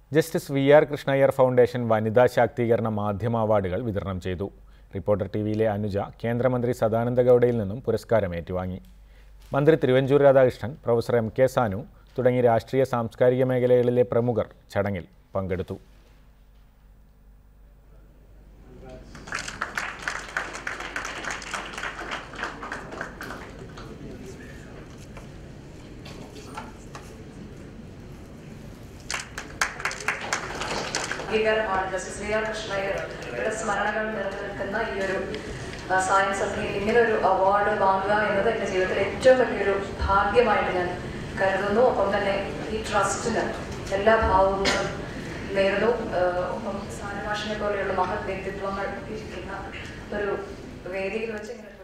justice V R Krishna Iyer foundation വനിതാ ശാക്തീകരണ മാധ്യമ അവാർഡുകൾ വിതരണം ചെയ്തു റിപ്പോർട്ടർ ടി വിയിലെ അനുജ കേന്ദ്രമന്ത്രി സദാനന്ദ ഗൗഡയിൽ നിന്നും പുരസ്കാരം ഏറ്റുവാങ്ങി മന്ത്രി Thiruvanchoor Radhakrishnan professor M K Sanu തുടങ്ങി രാഷ്ട്രീയ സാംസ്കാരിക മേഖലകളിലെ പ്രമുഖർ ചടങ്ങിൽ പങ്കെടുത്തു അംഗീകാരമാണ് ജസ്റ്റിസ് വി ആർ കൃഷ്ണയ്യരുടെ സ്മരണകൾ നിലനിൽക്കുന്ന ഈ ഒരു ആ, സായം സഭയിൽ ഇങ്ങനെ ഒരു അവാർഡ് വാങ്ങുക എന്നത് എൻ്റെ ജീവിതത്തിലെ ഏറ്റവും വലിയൊരു ഭാഗ്യമായിട്ട് ഞാൻ കരുതുന്നു ഒപ്പം തന്നെ ഈ ട്രസ്റ്റിന് എല്ലാ ഭാവങ്ങളും നേരുന്നു ആ, ഒപ്പം സാനഭാഷനെ പോലെയുള്ള മഹത് വ്യക്തിത്വങ്ങൾ ഇരിക്കുന്ന ഒരു വേദിയിൽ വെച്ച് ഇങ്ങനെ